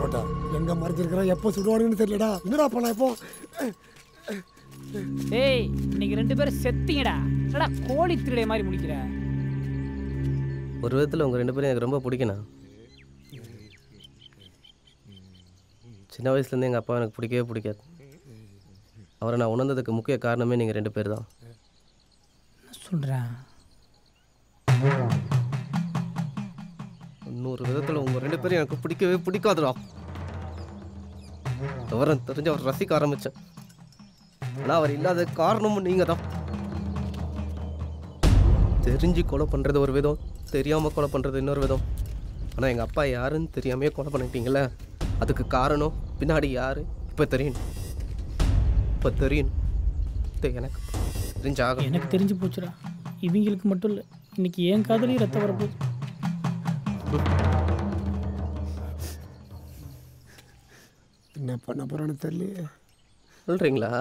போட்டா எங்க மறைஞ்சிருக்கிறான் எப்போ சுடுவானுன்னு தெரியலடா என்னடா பண்ணலாம் இப்போ டேய் இன்னைக்கு ரெண்டு பேரும் செத்தீங்கடா என்னடா கோழி திருடைய மாதிரி முடிக்கிற ஒரு விதத்தில் உங்கள் ரெண்டு பேரும் எனக்கு ரொம்ப பிடிக்கணும் சின்ன வயசுலேருந்து எங்கள் அப்பா எனக்கு பிடிக்கவே பிடிக்காது அவரை நான் உணர்ந்ததுக்கு முக்கிய காரணமே நீங்கள் ரெண்டு பேர் தான் சொல்கிறேன் இன்னொரு விதத்தில் உங்கள் ரெண்டு பேரும் எனக்கு பிடிக்கவே பிடிக்காதுடா விவரம் தெரிஞ்சு அவர் ரசிக்க ஆரம்பித்தேன் ஆனால் அவர் இல்லாத காரணமும் நீங்கள் தான் தெரிஞ்சு கொலை பண்ணுறது ஒரு விதம் தெரியாமல் கொலை பண்ணுறது இன்னொரு விதம் ஆனால் எங்கள் அப்பா யாருன்னு தெரியாமையே கொலை பண்ணிட்டீங்களே அதுக்கு காரணம் பின்னாடி யார் இப்போ தெரியணும் இப்போ தெரியணும் இது எனக்கு தெரிஞ்சாக எனக்கு தெரிஞ்சு போச்சுடா இவங்களுக்கு மட்டும் இல்லை இன்னைக்கு என் காதலையும் ரத்தம் வரப்போகுது என்ன பண்ண போறான்னு தெரியலையே சொல்கிறீங்களா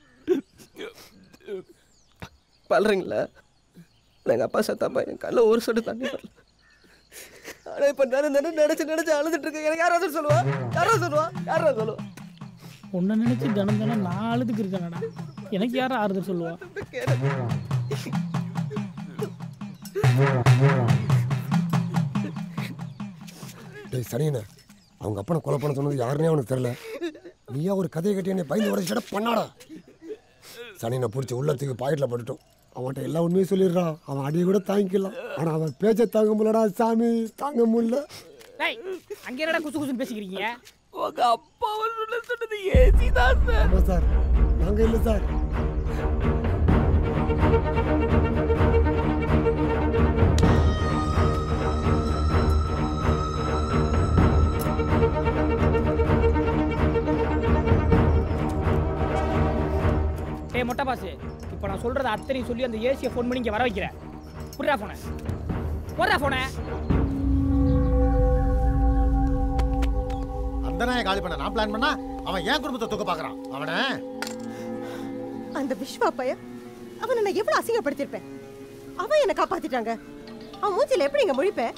பல்றீங்களா எங்கள் அப்பா சத்தாப்பா என் கண்ணில் ஒரு சொட்டு தண்ணி வரல ஆனால் இப்போ நான் நினை நினச்சி நினச்சி அழுதுட்டு இருக்கேன் எனக்கு யாராவது சொல்லுவா யாராவது சொல்லுவா யாராவது சொல்லுவா உன்னை நினச்சி தினம் தினம் நான் அழுதுக்கு இருக்கேனடா எனக்கு யாரும் ஆறுதல் சொல்லுவா டேய் சனியனே அவங்க அப்பனை கொலை பண்ண சொன்னது யாருன்னே அவனுக்கு தெரியல நீயா ஒரு கதையை கட்டி என்னை பயந்து உடச்சிட பண்ணாடா சனியனை பிடிச்சி உள்ளத்துக்கு பாக்கெட்டில் போட்டுட்டோம் அவன்கிட்ட எல்லா உண்மையும் சொல்லிடுறான் அவன் அடியை கூட தாங்கிக்கலாம் ஆனால் அவன் பேச்சை தாங்க முடியலடா சாமி தாங்க முடியல டேய் அங்கே என்னடா குசு குசுன்னு பேசிக்கிறீங்க உங்க அப்பாவை சொல்ல சொன்னது ஏசி தான் சார் ஆமாம் சார் நாங்கள் இல்லை சார் டேய் மொட்டை பாசு இப்போ நான் சொல்கிறத அத்தனையும் சொல்லி அந்த ஏசியை ஃபோன் பண்ணி இங்கே வர வைக்கிறேன் புடுறா ஃபோனை போடுறா ஃபோனை அந்த நாயை காலி பண்ண நான் பிளான் பண்ணா அவன் ஏன் குடும்பத்தை தூக்க பார்க்கறான் அவனை அந்த விஸ்வா பையன் அவனை நான் எவ்வளவு அசிங்கப்படுத்திருப்பேன் அவன் என்னை காப்பாத்திட்டாங்க அவன் மூஞ்சில எப்படிங்க முழிப்பேன்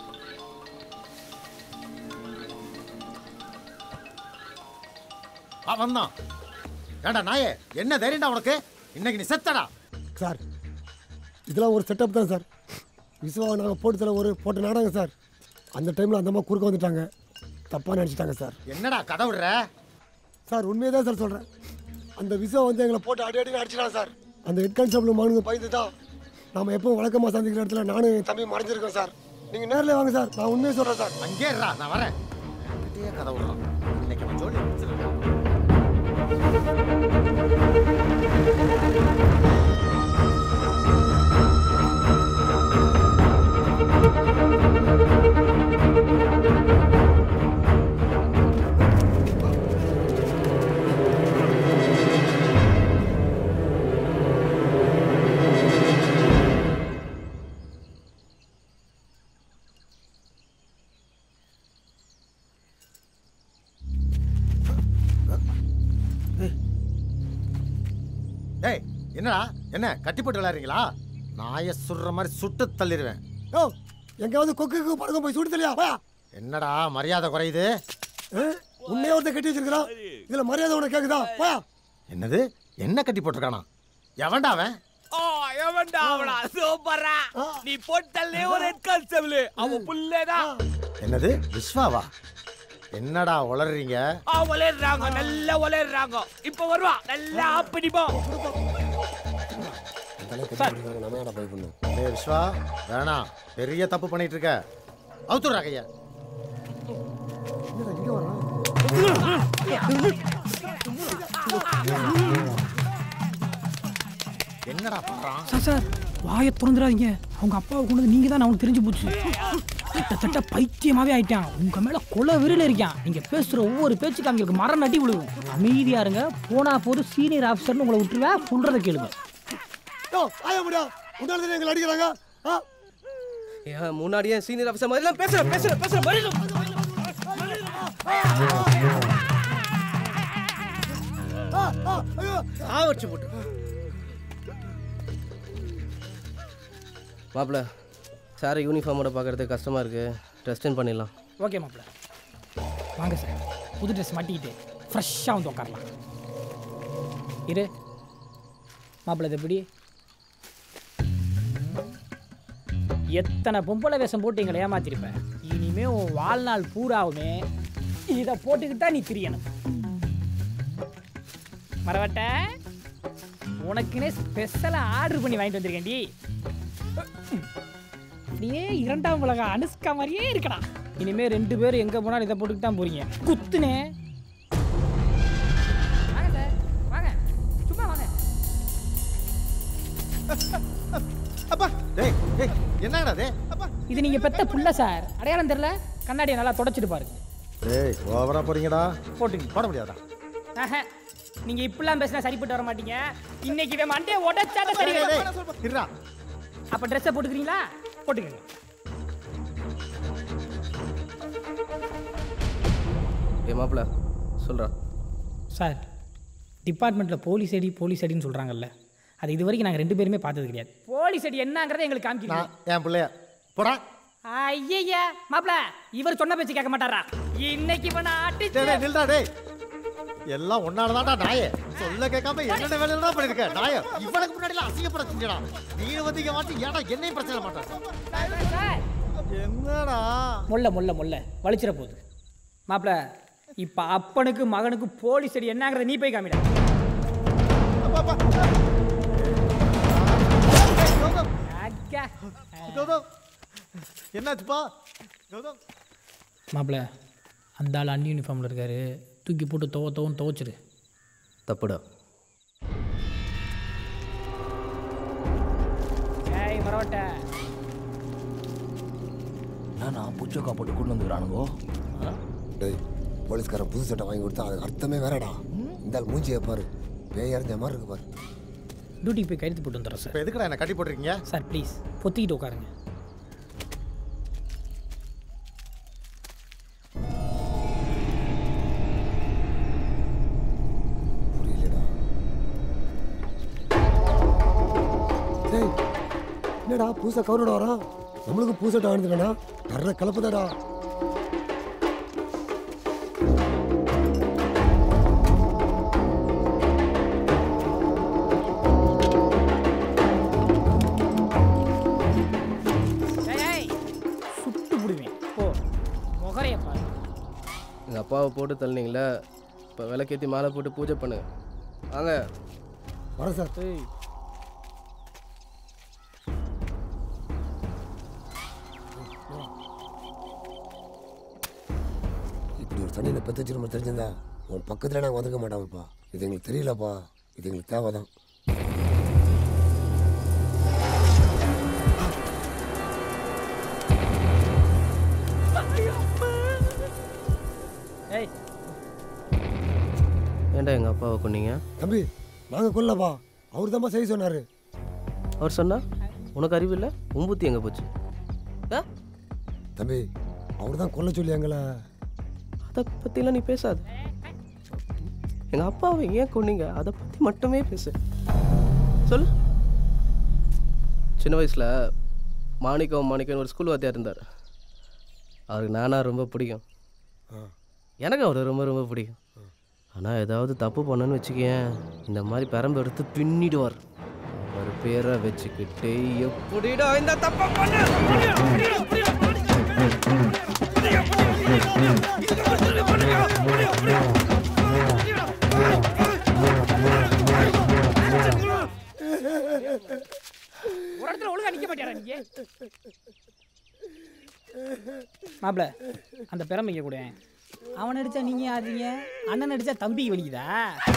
அவன் தான் ஏண்டா நாயே என்ன தைரியம்டா உனக்கு இன்னைக்கு நீ செத்தடா சார் இதெல்லாம் ஒரு செட்டப் தான் சார் விசுவா நாங்கள் போட்டதுல ஒரு போட்ட நாடகம் சார் அந்த டைமில் அந்த அம்மா குறுக்க வந்துட்டாங்க தப்பாக நினச்சிட்டாங்க சார் என்னடா கதை விடுற சார் உண்மையை தான் சார் சொல்கிறேன் அந்த விசுவா வந்து எங்களை போட்டு அடி அடி அடிச்சிட்டான் சார் அந்த ஹெட் கான்ஸ்டபிள் மனுங்க பயந்து தான் நாம எப்பவும் வழக்கமாக சந்திக்கிற இடத்துல நானும் என் தம்பி மறைஞ்சிருக்கோம் சார் நீங்கள் நேரில் வாங்க சார் நான் உண்மையை சொல்கிறேன் சார் அங்கே இருடா நான் வரேன் என்கிட்டயே கதை விடுறான் இன்னைக்கு அவன் ஜோலி முடிச்சிருக்கான் டேய் என்னடா என்ன கட்டி போட்டு விளையாடுறீங்களா நாயை சுடுற மாதிரி சுட்டு தள்ளிடுவேன் ஓ எங்கேயாவது கொக்குக்கு படக்கம் போய் சுட்டு தெரியா வா என்னடா மரியாதை குறையுது உன்னையே ஒருத்தன் கட்டி வச்சிருக்கிறான் இதில் மரியாதை உனக்கு கேட்குதா வா என்னது என்ன கட்டி போட்டிருக்கானா எவன்டா அவன் ஓ எவன்டா அவனா சூப்பரா நீ போட்டல்லே ஒரு ஹெட் கான்ஸ்டபிள் அவன் புள்ளேடா என்னது விஸ்வாவா என்னடா உளறீங்க ஆ ஒளர்றாங்க நல்லா ஒளர்றாங்க இப்போ வருவா நல்லா பிடிப்போம் நம்ம ஏடா போய் பண்ணும் டேய் விஸ்வா வேணாம் பெரிய தப்பு பண்ணிட்டு இருக்க அவுத்துடுறா கையா இங்கே வரான் என்னடா பண்றான் சார் சார் வாயை திறந்துடாதீங்க அவங்க அப்பாவை கொண்டு வந்து நீங்கள் தான் அவனுக்கு தெரிஞ்சு போச்சு கிட்டத்தட்ட பைத்தியமாவே ஆயிட்டான் உங்க மேல கொலை வெறியில இருக்கான் நீங்க பேசுற ஒவ்வொரு பேச்சுக்கு அவங்களுக்கு மரம் நட்டி விழுகும் அமைதியா இருங்க போனா போது சீனியர் ஆஃபீஸர்னு உங்களை விட்டுருவேன் சொல்றதை கேளுங்க ஓ ஆய முடியா முன்னாடி எங்களை அடிக்கிறாங்க ஆ ஏன் முன்னாடியே சீனியர் ஆஃபீஸர் மாதிரிலாம் பேசுகிறேன் பேசுகிறேன் பேசுகிறேன் மரியாதை சாவடிச்சு போட்டு மாப்பிள்ள சார் யூனிஃபார்மோட பார்க்கறதுக்கு கஷ்டமாக இருக்குது ரெஸ்டன் பண்ணிடலாம் ஓகே மாப்பிள்ள வாங்க சார் புது ட்ரெஸ் மாட்டிக்கிட்டு ஃப்ரெஷ்ஷாக வந்து உட்காரலாம் இரு மாப்பிள்ளை இது எப்படி எத்தனை பொம்பளை வேஷம் போட்டு எங்களை ஏமாத்திருப்பேன் இனிமே உன் வாழ்நாள் பூராவுமே இதை போட்டுக்கிட்டு தான் நீ திரியணும் மரவட்ட உனக்குன்னே ஸ்பெஷலாக ஆர்டர் பண்ணி வாங்கிட்டு வந்திருக்கேன்டி அப்படியே இரண்டாம் உலக அனுஷ்கா மாதிரியே இருக்கடா இனிமே ரெண்டு பேரும் எங்கே போனாலும் இதை போட்டுக்கிட்டு தான் போறீங்க குத்துனே வாங்க சார் வாங்க சும்மா வாங்க அப்பா டேய் டேய் என்னடா டே அப்பா இது நீங்க பெத்த புள்ள சார் அடையாளம் தெரியல கண்ணாடியை நல்லா தொடச்சிட்டு பாருங்க டேய் ஓவரா போறீங்கடா போட்டுங்க போட முடியாதா ஆஹா, நீங்க இப்படிலாம் பேசினா சரிப்பட்டு வர மாட்டீங்க இன்னைக்கு இவன் மண்டையை உடைச்சாத சரி டேய், டேய், இருடா அப்ப ட்ரெஸ்ஸை போட்டுக்கிறீங்களா போட்டுக்கங்க ஏ மாப்பிள்ள சொல்கிறா சார் டிபார்ட்மெண்ட்டில் போலீஸ் அடி போலீஸ் அடின்னு சொல்கிறாங்கல்ல அது இது வரைக்கும் நாங்கள் ரெண்டு பேருமே பார்த்தது கிடையாது போலீஸ் அடி என்னங்கிறத எங்களுக்கு காமிக்கிறீங்க நான் என் பிள்ளைய போடா ஐயா மாப்ள இவர் சொன்ன பேச்சு கேட்க மாட்டாரா இன்னைக்கு இவனை டேய் அடிச்சு டேய் நில்டா டேய் எல்லாம் ஒன்னாலதான்டா நாயே சொல்ல கேட்காம என்னென்ன வேலையெல்லாம் பண்ணிருக்க நாய இவனுக்கு முன்னாடிலாம் அசிங்கப்பட செஞ்சடா நீ வந்து இங்க மாட்டி ஏடா என்னையும் பிரச்சனை மாட்டான் சார் என்னடா முல்ல முல்ல முல்ல வலிச்சிட போகுது மாப்ள இப்போ அப்பனுக்கு மகனுக்கு போலீஸ் அடி என்னங்கிறத நீ போய் காமிடா அப்பா, அப்பா. ஏய், கௌதம், அக்கா. கௌதம் என்னாச்சுப்பா கௌதம் மாப்ள அந்த ஆள் அன் யூனிஃபார்மில் இருக்காரு தூக்கி போட்டு துவ துவன்னு துவச்சிரு தப்புடா ஏய் மரவட்ட நானா புச்சோக்கா போட்டு கொண்டு வந்துக்கிறானுங்கோ டேய் போலீஸ்காரன் புது சட்டை வாங்கி கொடுத்தா அதுக்கு அர்த்தமே வேறடா இந்த ஆள் மூஞ்சியை பாரு பேய் அறிஞ்ச மாதிரி இருக்கு பாரு டியூட்டிக்கு போய் கையெழுத்து போட்டு வந்துடுறேன் சார் இப்போ எதுக்குடா என்ன கட்டி போட்டிருக்கீங்க சார் ப்ளீஸ் பொத்திக்கிட்டு உட்காருங்க புரியலடா டேய் என்னடா பூசை கவரோட வரான் நம்மளுக்கு பூசட்டை வாழ்ந்துக்கடா தர்ற கலப்புதாடா ஏய், ஏய் சுட்டு விடுவேன் ஓ முகரைய பாரு எங்கள் அப்பாவை போட்டு தள்ளினீங்களே இப்போ விளக்கேற்றி மாலை போட்டு பூஜை பண்ணு வாங்க வரேன் சார் ஏய் இப்படி ஒரு சனியை பெற்று வச்சு நம்ம தெரிஞ்சிருந்தா உன் பக்கத்தில் நாங்கள் வந்துக்க மாட்டோம்ப்பா இது எங்களுக்கு தெரியலப்பா இது எங்களுக்கு தேவைதான் ஏய் ஏன்டா எங்கள் அப்பாவை கொன்னீங்க தம்பி நாங்கள் கொல்லப்பா அவர் தான்ப்பா செய்ய சொன்னார் அவர் சொன்னா உனக்கு அறிவு இல்லை உம்புத்தி எங்கே போச்சு ஆ தம்பி அவர் தான் கொல்ல சொல்லி எங்களை அதை பற்றிலாம் நீ பேசாத எங்கள் அப்பாவை ஏன் கொன்னீங்க அதை பற்றி மட்டுமே பேசு சொல்லு சின்ன வயசில் மாணிக்கம் மாணிக்கம் ஒரு ஸ்கூல் வாத்தியார் இருந்தார் அவருக்கு நானா ரொம்ப பிடிக்கும் எனக்கு அவரை ரொம்ப ரொம்ப பிடிக்கும் ஆனால் ஏதாவது தப்பு பண்ணேன்னு வச்சுக்கேன் இந்த மாதிரி பெரம்பு எடுத்து பின்னிடுவார் அவர் பேரை வச்சுக்கிட்டு எப்படிடா இந்த தப்பை பண்ண ஒரு இடத்துல ஒழுங்கா நிக்க மாட்டியாரா நீங்க மாப்ள அந்த பிறமைக்க கூட அவன் அடிச்சா நீங்க ஆடுறீங்க அண்ணன் அடிச்சா தம்பி வலிக்குதா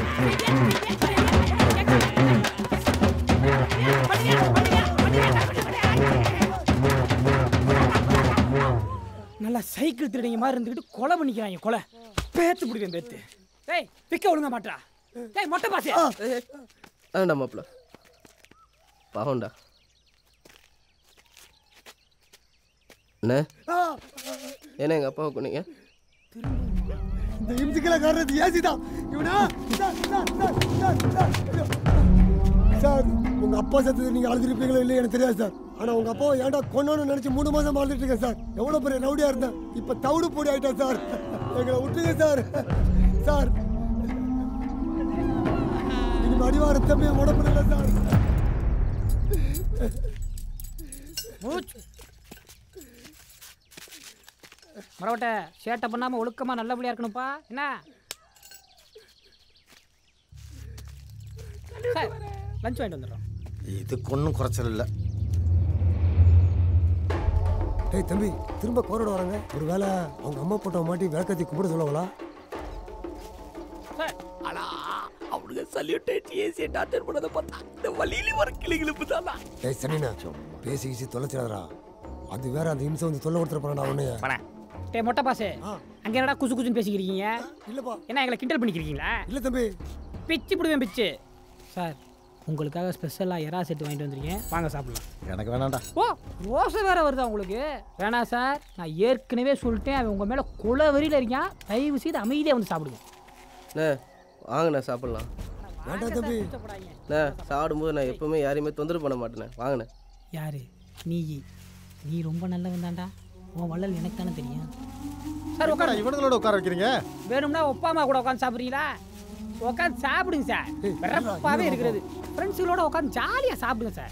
நல்லா சைக்கிள் திருடிங்க மாதிரி இருந்துக்கிட்டு கொலை பண்ணிக்கிறாங்க கொலை பேத்து பிடிக்கிறேன் பேத்து டேய் பிக்க ஒழுங்க மாட்டா டேய் மொட்டை பாசே ஆண்டா மாப்பிள்ள பாவம்டா என்ன என்ன எங்கள் அப்பாவை கொன்னீங்க இந்த இம்சிக்கல காரணது ஏசி தான் இவனா sir, sir, sir, sir, sir, ஐயோ. சார் உங்க அப்பா செத்தது நீங்க அழுதுருப்பீங்களோ இல்லையா எனக்கு தெரியாது சார் ஆனா உங்க அப்பாவை ஏன்டா கொண்டோன்னு நினைச்சு மூணு மாசம் அழுதுட்டு இருக்கேன் சார் எவ்வளவு பெரிய ரவுடியா இருந்தேன் இப்ப தவிடு பொடி ஆயிட்டேன் சார் எங்களை விட்டுங்க சார் சார் இனிமே அடிவார தம்பியை உடம்புல சார் மரவட்ட சேட்டை பண்ணாம ஒழுக்கமா நல்லபடியா இருக்கணும்ப்பா என்ன சார் லஞ்ச் வாங்கிட்டு வந்துடுறோம் இதுக்கு ஒன்றும் குறைச்சல் இல்லை டேய் தம்பி திரும்ப கோரோட வராங்க ஒரு வேளை அவங்க அம்மா போட்டோ மாட்டி விளக்கத்தி கும்பிட சொல்லுவாங்களா சார் ஆனா அவனுங்க சல்யூட் டிஎஸ்சி டாக்டர் பண்ணதை பார்த்தா இந்த வழியில வர கிளிகளுப்பு தானா டேய் சனினா பேசி கீசி தொலைச்சிடாதடா அது வேற அந்த இம்சை வந்து தொல்லை கொடுத்துட போறாடா உன்னைய டே மொட்டை பாசு ஆ. அங்க என்னடா குசு குசுன்னு பேசிக்கிறீங்க இல்லப்பா என்ன எங்களை கிண்டல் பண்ணிக்கிறீங்களா இல்ல தம்பி பிச்சு பிடுவேன் பிச்சு சார் உங்களுக்காக ஸ்பெஷலாக எறா செட்டு வாங்கிட்டு வந்திருக்கேன் வாங்க சாப்பிடலாம் எனக்கு வேணாம்டா ஓ ரோசை வேற வருதா உங்களுக்கு வேணாம் சார் நான் ஏற்கனவே சொல்லிட்டேன் அவன் உங்கள் மேலே குல வெறியில் இருக்கான் தயவு செய்து அமைதியாக வந்து சாப்பிடுங்க அண்ணே வாங்கண்ணே சாப்பிட்லாம் வேண்டாம் தம்பி அண்ணே சாப்பிடும்போது நான் எப்பவுமே யாரையுமே தொந்தரவு பண்ண மாட்டேனே வாங்கண்ணே யாரு நீ நீ ரொம்ப நல்லவன் தான்டா உன் வள்ளல் எனக்கு தானே தெரியும் சார் உட்கார உட்காரு இவனுங்களோட உட்கார வைக்கிறீங்க வேணும்னா ஒப்பாமா கூட உட்காந்து சாப்பிட்றீங்களா உட்காந்து சாப்பிடுங்க சார் பிறப்பாவே இருக்கிறது ஃப்ரெண்ட்ஸுகளோட உட்காந்து ஜாலியாக சாப்பிடுங்க சார்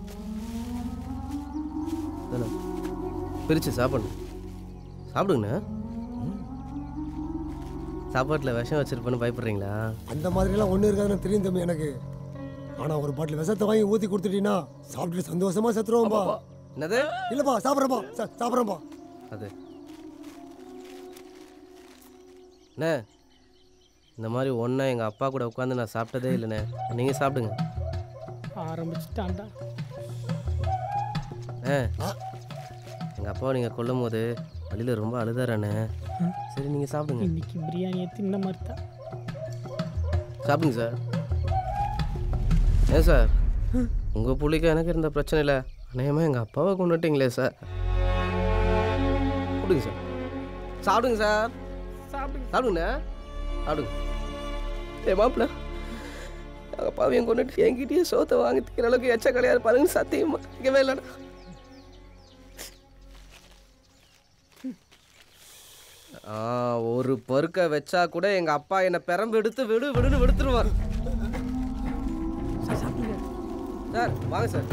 தானே பிரித்து சாப்பிடணும் சாப்பிடுங்கண்ணே சாப்பாட்டில் விஷம் வச்சிருப்பேன்னு பயப்படுறீங்களா அந்த மாதிரிலாம் ஒண்ணு இருக்காதுன்னு தெரியும் தம்பி எனக்கு ஆனா ஒரு பாட்டில் விஷத்தை வாங்கி ஊத்தி கொடுத்துட்டீங்கன்னா சாப்பிட்டுட்டு சந்தோஷமா செத்துருவோம்பா என்னது இல்லப்பா சாப்பிட்றப்பா சாப்பிட்றப்பா அது அண்ணே இந்த மாதிரி ஒன்றா எங்கள் அப்பா கூட உட்காந்து நான் சாப்பிட்டதே இல்லைண்ணே நீங்கள் சாப்பிடுங்க ஆரம்பிச்சுட்டான்டா ஆ எங்கள் அப்பாவை நீங்கள் கொல்லும் போது வழியில் ரொம்ப அழுதாராண்ணே சரி நீங்கள் சாப்பிடுங்க இன்னைக்கு பிரியாணியை தின்ன மாதிரி தான் சாப்பிடுங்க சார் ஏன் சார் உங்கள் புள்ளிக்கு எனக்கு இருந்த பிரச்சனை இல்லை அநேகமாக எங்கள் அப்பாவை கொண்டுட்டீங்களே சார் கொடுங்க சார் சாப்பிடுங்க சார் சாப்பிடுங்க சாப்பிடுங்கண்ணே சாப்பிடுங்க ஏ மாப்பிள்ள எங்கள் அப்பாவையும் கொண்டுட்டு என்கிட்டயே சோத்தை வாங்கி திக்கிற அளவுக்கு எச்ச கலையாக இருப்பாருங்க சத்தியமா இருக்கவே இல்லைடா ஆ ஒரு பருக்க வச்சா கூட எங்க அப்பா என்னை பெரம்பு எடுத்து விடு விடுன்னு விடுத்துருவார் சார் சாப்பிடுங்க சார் வாங்க சார்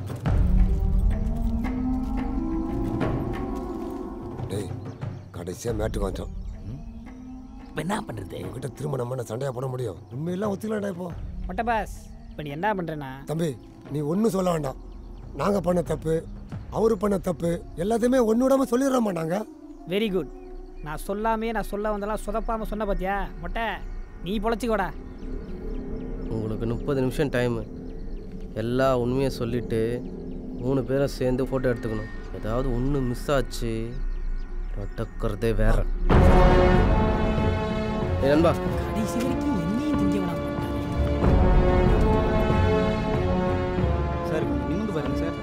டேய் கடைசியா மேட்டுக்கு வந்துட்டோம் இப்ப என்ன பண்றது உங்ககிட்ட திரும்ப நம்ம என்ன சண்டையா போட முடியும் உண்மையெல்லாம் ஒத்துக்கலாம்டா இப்போ மொட்டை பாஸ் இப்போ நீ என்ன பண்ணுறேன்னா தம்பி நீ ஒன்றும் சொல்ல வேண்டாம் நாங்க பண்ண தப்பு அவரு பண்ண தப்பு எல்லாத்தையுமே ஒன்று விடாம சொல்லிடுறோமா நாங்க வெரி குட் நான் சொல்லாமே நான் சொல்ல வந்தெல்லாம் சொதப்பாமல் சொன்ன பார்த்தியா மொட்டை நீ பொழைச்சிக்கோடா உங்களுக்கு முப்பது நிமிஷம் டைமு எல்லா உண்மையை சொல்லிட்டு மூணு பேரும் சேர்ந்து ஃபோட்டோ எடுத்துக்கணும் ஏதாவது ஒன்று மிஸ் ஆச்சு நடக்கிறதே வேற ஏ நண்பா கடைசி வரைக்கும் என்னையும் திங்க வேணாம் சார் கொஞ்சம் நிமிந்து பாருங்க சார்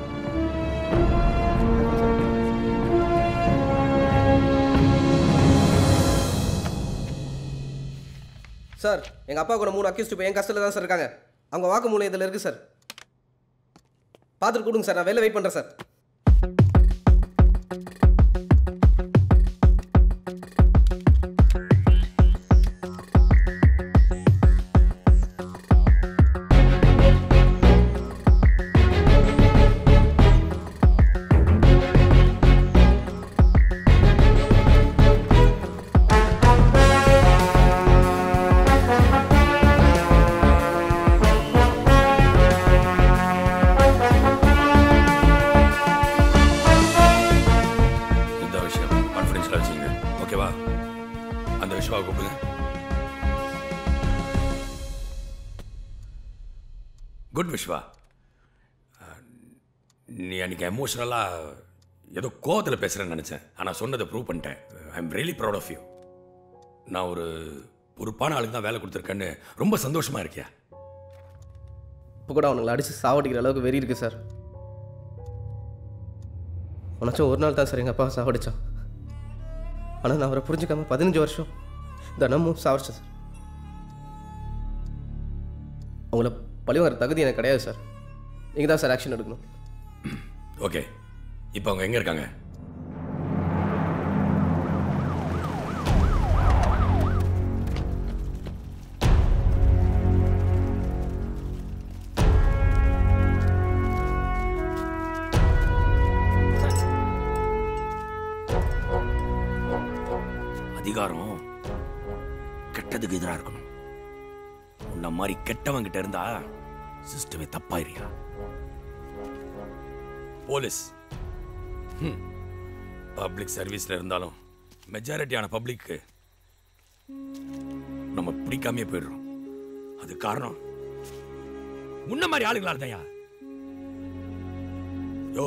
சார் எங்கள் அப்பா கூட மூணு அக்யூஸ்ட் இப்போ என் கஷ்டத்தில் தான் சார் இருக்காங்க அவங்க வாக்குமூலம் இதில் இருக்குது சார் பார்த்துட்டு கொடுங்க சார் நான் வெளில வெயிட் பண்ணுறேன் சார் இந்த விஷயம் கான்ஃபிடென்ஷியலாக வச்சுங்க ஓகேவா அந்த விஷயமாக கூப்பிடுங்க குட் விஷ்வா அஹ், நீ அன்றைக்கி எமோஷ்னலாக ஏதோ கோவத்தில் பேசுகிறேன்னு நினச்சேன் ஆனால் சொன்னதை ப்ரூவ் பண்ணிட்டேன் I am really proud of you நான் ஒரு பொறுப்பான ஆளுக்கு தான் வேலை கொடுத்துருக்கேன்னு ரொம்ப சந்தோஷமாக இருக்கியா இப்போ கூட அவனுங்களை அடித்து சாவடிக்கிற அளவுக்கு வெறி இருக்குது சார் உனச்சும் ஒரு நாள் தான் சார் எங்கள் அப்பா சாவடிச்சான் ஆனால் நான் அவரை புரிஞ்சுக்காம பதினஞ்சு வருஷம் தினமும் சாவடிச்சேன் சார் அவங்கள பழி வாங்குற தகுதி எனக்கு கிடையாது சார் நீங்கள் தான் சார் ஆக்ஷன் எடுக்கணும் ஓகே இப்போ அவங்க எங்கே இருக்காங்க கெட்டதுக்கு எதிராக இருக்கணும் உன்ன மாதிரி கெட்டவன் கிட்ட இருந்தா சிஸ்டமே தப்பாயிரியா போலீஸ் பப்ளிக் சர்வீஸ்ல இருந்தாலும் மெஜாரிட்டியான பப்ளிக்கு நம்ம பிடிக்காமே போயிடுறோம் அது காரணம் உன்ன மாதிரி ஆளுங்களால தான்யா யோ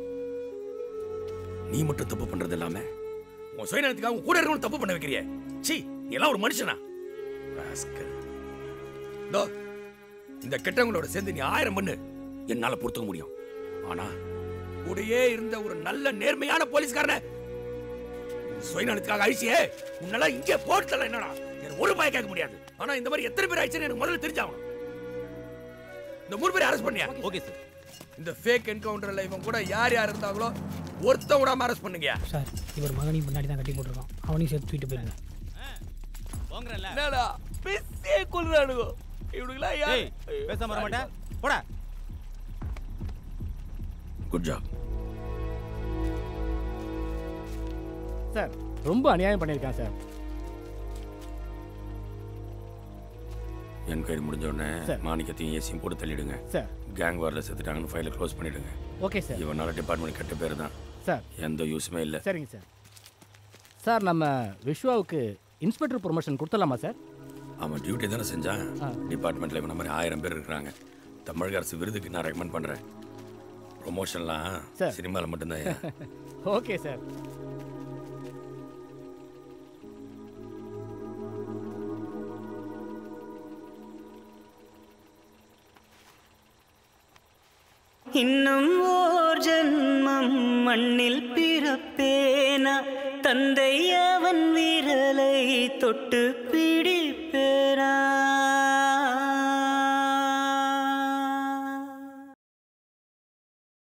நீ மட்டும் தப்பு பண்றது இல்லாம உன் சுயநலத்துக்காக உன் கூட இருக்கணும் தப்பு பண்ண வைக்கிறிய சீ நீ எல்லாம் ஒரு மனுஷனா rascal. இதோ, இந்த கெட்டவங்களோட சேர்ந்து நீ ஆயிரம் பண்ணு என்னால பொறுத்துக்க முடியும் ஆனா கூடயே இருந்த ஒரு நல்ல நேர்மையான போலீஸ்காரனை சுயநலத்துக்காக அழிச்சியே உன்னால இங்கே போட்டல என்னடா எனக்கு ஒரு பய கேட்க முடியாது ஆனா இந்த மாதிரி எத்தனை பேர் ஆயிடுச்சுன்னு எனக்கு முதல்ல தெரிஞ்சாகணும் இந்த மூணு பேரை அரெஸ்ட் பண்ணியா ஓகே சார் இந்த ஃபேக் என்கவுண்டர்ல இவன் கூட யார் யார் இருந்தாங்களோ ஒருத்த விடாம அரெஸ்ட் பண்ணுங்க சார் இவர் மகனையும் முன்னாடி தான் கட்டி போட்டிருக்கோம் அவனையும் சேர்த்து தூக்கிட்டு போயிருங்க போங்கறல என்னடா பிஸே கொல்றானுங்க இவனுங்களா யார் ஏய் பேசாம வர மாட்டேன் போடா குட் ஜாப் சார் ரொம்ப அநியாயம் பண்ணியிருக்கான் சார் என்கொயரி முடிஞ்ச உடனே சார். மாணிக்கத்தையும் ஏசியும் போட்டு தள்ளிடுங்க சார் கேங் வாரில் செத்துட்டாங்கன்னு ஃபைலை க்ளோஸ் பண்ணிடுங்க ஓகே சார் இவனால டிபார்ட்மெண்ட் கெட்ட பேர் தான் சார் எந்த யூஸுமே இல்லை சரிங்க சார் சார் நம்ம விஸ்வாவுக்கு இன்ஸ்பெக்டர் ப்ரொமோஷன் கொடுத்துடலாமா சார் அவன் டியூட்டி தானே செஞ்சான் ஆ. டிபார்ட்மெண்ட்டில் இவன மாதிரி ஆயிரம் பேர் இருக்கிறாங்க தமிழக அரசு விருதுக்கு நான் ரெக்கமெண்ட் பண்ணுறேன் ப்ரொமோஷன்லாம் சார். சினிமாவில் மட்டும்தான் ஓகே சார் இன்னும் ஓர் ஜன்மம் மண்ணில் பிறப்பேனா தந்தை அவன் விரலை தொட்டு பிடி